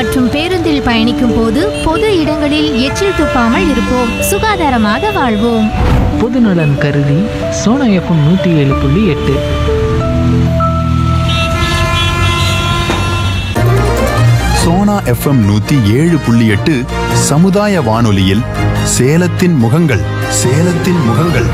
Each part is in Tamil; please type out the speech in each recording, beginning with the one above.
மற்றும் பேருந்தில் பயணிக்கும் போது பொது இடங்களில் எச்சில் துப்பாமல் இருப்போம் சுகாதாரமாக வாழ்வோம் பொதுநலன் கருதி சோனா எஃப்எம் நூற்றி ஏழு புள்ளி எட்டு சோனா எஃப்எம் நூத்தி ஏழு புள்ளி எட்டு சமுதாய வானொலியில் சேலத்தின் முகங்கள் சேலத்தின் முகங்கள்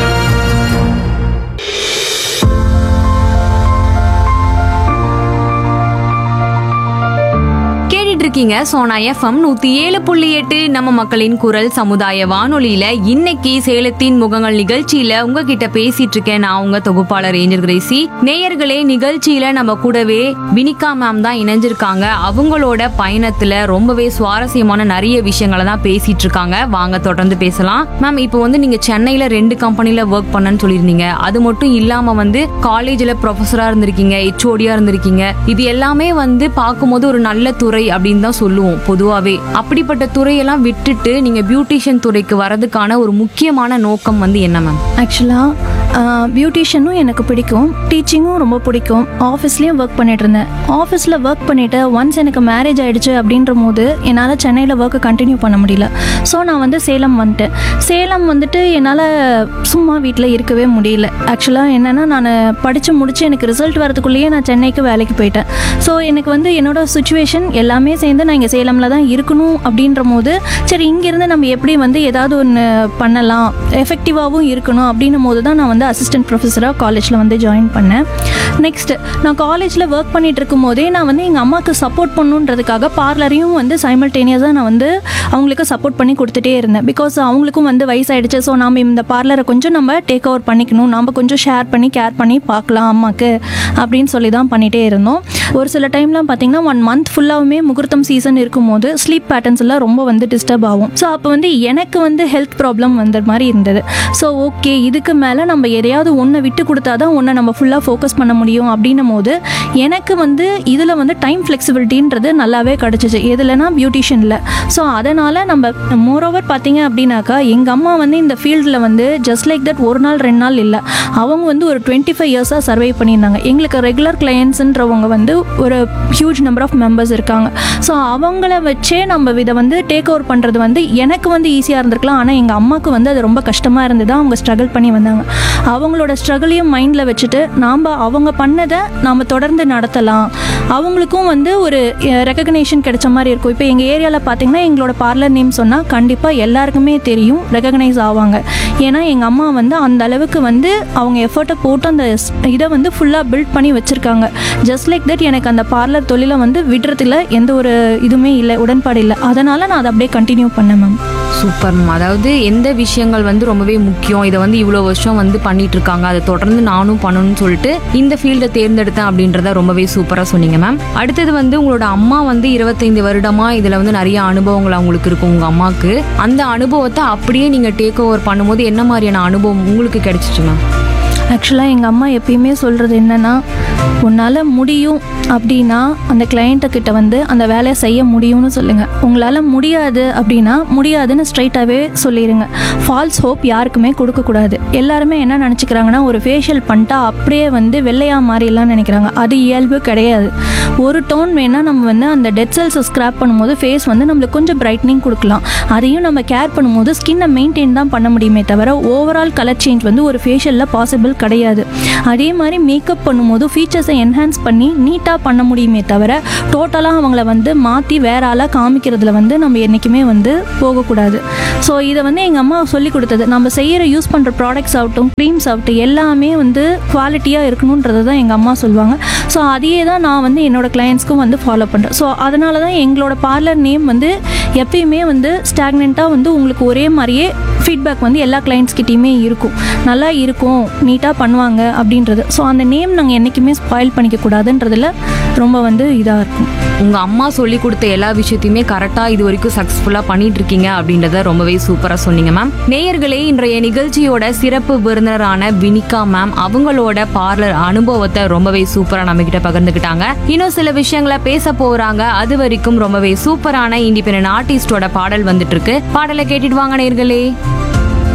கேட்டுட்டு இருக்கீங்க சோனா எஃப்எம் நூத்தி ஏழு புள்ளி எட்டு நம்ம மக்களின் குரல் சமுதாய வானொலியில இன்னைக்கு சேலத்தின் முகங்கள் நிகழ்ச்சியில உங்ககிட்ட பேசிட்டு இருக்கேன் நான் உங்க தொகுப்பாளர் ஏஞ்சல் கிரேசி நேயர்களே நிகழ்ச்சியில நம்ம கூடவே வினிகா மேம் தான் இணைஞ்சிருக்காங்க அவங்களோட பயணத்துல ரொம்பவே சுவாரஸ்யமான நிறைய விஷயங்களை தான் பேசிட்டு இருக்காங்க வாங்க தொடர்ந்து பேசலாம் மேம் இப்போ வந்து நீங்க சென்னையில ரெண்டு கம்பெனில ஒர்க் பண்ணன்னு சொல்லியிருந்தீங்க அது மட்டும் இல்லாம வந்து காலேஜ்ல ப்ரொஃபஸரா இருந்திருக்கீங்க ஹெச்ஓடியா இருந்திருக்கீங்க இது எல்லாமே வந்து பார்க்கும்போது ஒரு நல்ல துறை அப்படின்னு தான் சொல்லுவோம் பொதுவாவே அப்படிப்பட்ட துறையெல்லாம் விட்டுட்டு நீங்க பியூட்டிஷியன் துறைக்கு வரதுக்கான ஒரு முக்கியமான நோக்கம் வந்து என்ன மேம் ஆக்சுவலாக பியூட்டிஷியனும் எனக்கு பிடிக்கும் டீச்சிங்கும் ரொம்ப பிடிக்கும் ஆஃபீஸ்லேயும் ஒர்க் பண்ணிட்டு இருந்தேன் ஆஃபீஸில் ஒர்க் பண்ணிவிட்டு ஒன்ஸ் எனக்கு மேரேஜ் ஆயிடுச்சு அப்படின்ற போது என்னால் சென்னையில் ஒர்க்கை கண்டினியூ பண்ண முடியல ஸோ நான் வந்து சேலம் வந்துட்டேன் சேலம் வந்துட்டு என்னால் சும்மா வீட்டில் இருக்கவே முடியல ஆக்சுவலாக என்னென்னா நான் படித்து முடிச்சு எனக்கு ரிசல்ட் வரதுக்குள்ளேயே நான் சென்னைக்கு வேலைக்கு போயிட்டேன் ஸோ எனக்கு வந்து என்னோட சுச்சுவேஷன் எல்லாமே சேர்ந்து நான் இங்கே சேலமில் தான் இருக்கணும் அப்படின்ற போது சரி இங்கேருந்து நம்ம எப்படி வந்து ஏதாவது ஒன்று பண்ணலாம் எஃபெக்டிவாகவும் இருக்கணும் அப்படின்னும் போது தான் நான் வந்து அசிஸ்டன்ட் ப்ரொஃபஸராக காலேஜில் வந்து ஜாயின் பண்ணேன் நெக்ஸ்ட் நான் காலேஜில் ஒர்க் பண்ணிட்டு இருக்கும் போதே நான் வந்து எங்கள் அம்மாவுக்கு சப்போர்ட் பண்ணுன்றதுக்காக பார்லரையும் வந்து சைமல்டேனியஸாக நான் வந்து அவங்களுக்கு சப்போர்ட் பண்ணி கொடுத்துட்டே இருந்தேன் பிகாஸ் அவங்களுக்கும் வந்து வயசாயிடுச்சு ஸோ நாம் இந்த பார்லரை கொஞ்சம் நம்ம டேக் ஓவர் பண்ணிக்கணும் நம்ம கொஞ்சம் ஷேர் பண்ணி கேர் பண்ணி பார்க்கலாம் அம்மாக்கு அப்படின்னு சொல்லி தான் பண்ணிகிட்டே இருந்தோம் ஒரு சில டைம்லாம் பார்த்தீங்கன்னா ஒன் மந்த் ஃபுல்லாகவுமே முகூர்த்தம் சீசன் இருக்கும்போது ஸ்லீப் பேட்டர்ன்ஸ் எல்லாம் ரொம்ப வந்து டிஸ்டர்ப் ஆகும் ஸோ அப்போ வந்து எனக்கு வந்து ஹெல்த் ப்ராப்ளம் வந்த மாதிரி இருந்தது ஸோ ஓகே இதுக்கு மேலே நம்ம எதையாவது ஒன்றை விட்டு கொடுத்தா தான் ஒன்றை நம்ம ஃபுல்லாக ஃபோக்கஸ் பண்ண முடியும் அப்படின்னும் போது எனக்கு வந்து இதில் வந்து டைம் ஃப்ளெக்சிபிலிட்டின்றது நல்லாவே கிடச்சிச்சு எதுலனா பியூட்டிஷியனில் ஸோ அதனால் நம்ம மோரோவர் பார்த்தீங்க அப்படின்னாக்கா எங்கள் அம்மா வந்து இந்த ஃபீல்டில் வந்து ஜஸ்ட் லைக் தட் ஒரு நாள் ரெண்டு நாள் இல்லை அவங்க வந்து ஒரு டுவெண்ட்டி ஃபைவ் இயர்ஸாக சர்வை பண்ணியிருந்தாங்க எங்களுக்கு ரெகுலர் கிளையன்ஸுன்றவங்க வந்து ஒரு ஹியூஜ் நம்பர் ஆஃப் மெம்பர்ஸ் இருக்காங்க ஸோ அவங்கள வச்சே நம்ம இதை வந்து டேக் ஓவர் பண்ணுறது வந்து எனக்கு வந்து ஈஸியாக இருந்திருக்கலாம் ஆனால் எங்கள் அம்மாவுக்கு வந்து அது ரொம்ப கஷ்டமாக இருந்தது அவங்க ஸ்ட்ரகிள் பண்ணி வந்தாங்க அவங்களோட ஸ்ட்ரகிளையும் மைண்டில் வச்சுட்டு நாம் அவங்க பண்ணதை நாம் தொடர்ந்து நடத்தலாம் அவங்களுக்கும் வந்து ஒரு ரெக்கக்னேஷன் கிடைச்ச மாதிரி இருக்கும் இப்போ எங்கள் ஏரியாவில் பார்த்தீங்கன்னா எங்களோட பார்லர் நேம் சொன்னால் கண்டிப்பாக எல்லாருக்குமே தெரியும் ரெக்கக்னைஸ் ஆவாங்க ஏன்னா எங்கள் அம்மா வந்து அந்த அளவுக்கு வந்து அவங்க எஃபர்ட்டை போட்டு அந்த ஸ்- இதை வந்து ஃபுல்லாக பில்ட் பண்ணி வச்சுருக்காங்க ஜஸ்ட் லைக் தட் எனக்கு அந்த பார்லர் தொழிலை வந்து விடுறதுல எந்த ஒரு இதுவுமே இல்லை உடன்பாடு இல்லை அதனால் நான் அதை அப்படியே கண்டினியூ பண்ணேன் மேம் சூப்பர் மேம் அதாவது எந்த விஷயங்கள் வந்து ரொம்பவே முக்கியம் இதை வந்து இவ்வளோ வருஷம் வந்து பண்ணிட்டு இருக்காங்க அதை தொடர்ந்து நானும் பண்ணணும்னு சொல்லிட்டு இந்த ஃபீல்டை தேர்ந்தெடுத்தேன் அப்படின்றத ரொம்பவே சூப்பராக சொன்னீங்க மேம் அடுத்தது வந்து உங்களோட அம்மா வந்து இருபத்தைந்து வருடமா இதில் வந்து நிறைய அனுபவங்கள் அவங்களுக்கு இருக்கும் உங்கள் அம்மாவுக்கு அந்த அனுபவத்தை அப்படியே நீங்கள் டேக் ஓவர் பண்ணும்போது என்ன மாதிரியான அனுபவம் உங்களுக்கு கிடைச்சிச்சு மேம் ஆக்சுவலாக எங்கள் அம்மா எப்பயுமே சொல்கிறது என்னென்னா உன்னால் முடியும் அப்படின்னா அந்த கிளையண்ட்டு கிட்ட வந்து அந்த வேலையை செய்ய முடியும்னு சொல்லுங்கள் உங்களால் முடியாது அப்படின்னா முடியாதுன்னு ஸ்ட்ரைட்டாகவே சொல்லிடுங்க ஃபால்ஸ் ஹோப் யாருக்குமே கொடுக்கக்கூடாது எல்லாருமே என்ன நினச்சிக்கிறாங்கன்னா ஒரு ஃபேஷியல் பண்ணிட்டா அப்படியே வந்து வெள்ளையாக மாறிடலாம்னு நினைக்கிறாங்க அது இயல்பு கிடையாது ஒரு டோன் வேணால் நம்ம வந்து அந்த டெட் செல்ஸை ஸ்க்ராப் பண்ணும்போது ஃபேஸ் வந்து நம்மளுக்கு கொஞ்சம் பிரைட்னிங் கொடுக்கலாம் அதையும் நம்ம கேர் பண்ணும்போது ஸ்கின்னை மெயின்டைன் தான் பண்ண முடியுமே தவிர ஓவரால் கலர் சேஞ்ச் வந்து ஒரு ஃபேஷியலில் பாசிபிள் கிடையாது அதே மாதிரி மேக்கப் பண்ணும்போது ஃபீச்சர்ஸை என்ஹான்ஸ் பண்ணி நீட்டாக பண்ண முடியுமே தவிர டோட்டலாக அவங்கள வந்து மாற்றி வேற ஆளாக காமிக்கிறதுல வந்து நம்ம என்றைக்குமே வந்து போகக்கூடாது ஸோ இதை வந்து எங்கள் அம்மா சொல்லி கொடுத்தது நம்ம செய்கிற யூஸ் பண்ணுற ப்ராடக்ட்ஸ் ஆகட்டும் க்ரீம்ஸ் ஆகட்டும் எல்லாமே வந்து குவாலிட்டியாக இருக்கணுன்றது தான் எங்கள் அம்மா சொல்லுவாங்க ஸோ அதையே தான் நான் வந்து என்னோட கிளையண்ட்ஸ்க்கும் வந்து ஃபாலோ பண்ணுறேன் ஸோ அதனால தான் எங்களோட பார்லர் நேம் வந்து எப்பயுமே வந்து ஸ்டாக்னெண்ட்டாக வந்து உங்களுக்கு ஒரே மாதிரியே ஃபீட்பேக் வந்து எல்லா கிளைண்ட்ஸ்கிட்டையுமே இருக்கும் நல்லா இருக்கும் நீட்டாக பண்ணுவாங்க அப்படின்றது ஸோ அந்த நேம் நாங்கள் என்றைக்குமே ஸ்பாயில் பண்ணிக்க கூடாதுன்றதுல ரொம்ப வந்து இதாக இருக்கும் உங்க அம்மா சொல்லி கொடுத்த எல்லா விஷயத்தையுமே கரெக்டா இது வரைக்கும் சக்சஸ்ஃபுல்லா பண்ணிட்டு இருக்கீங்க அப்படின்றத ரொம்பவே சூப்பரா சொன்னீங்க மேம் நேயர்களே இன்றைய நிகழ்ச்சியோட சிறப்பு விருந்தினரான வினிகா மேம் அவங்களோட பார்லர் அனுபவத்தை ரொம்பவே சூப்பரா நம்ம கிட்ட பகிர்ந்துக்கிட்டாங்க இன்னும் சில விஷயங்களை பேச போறாங்க அது வரைக்கும் ரொம்பவே சூப்பரான இண்டிபெண்டன்ட் ஆர்டிஸ்டோட பாடல் வந்துட்டு இருக்கு பாடலை கேட்டுட்டு வாங்க நேயர்களே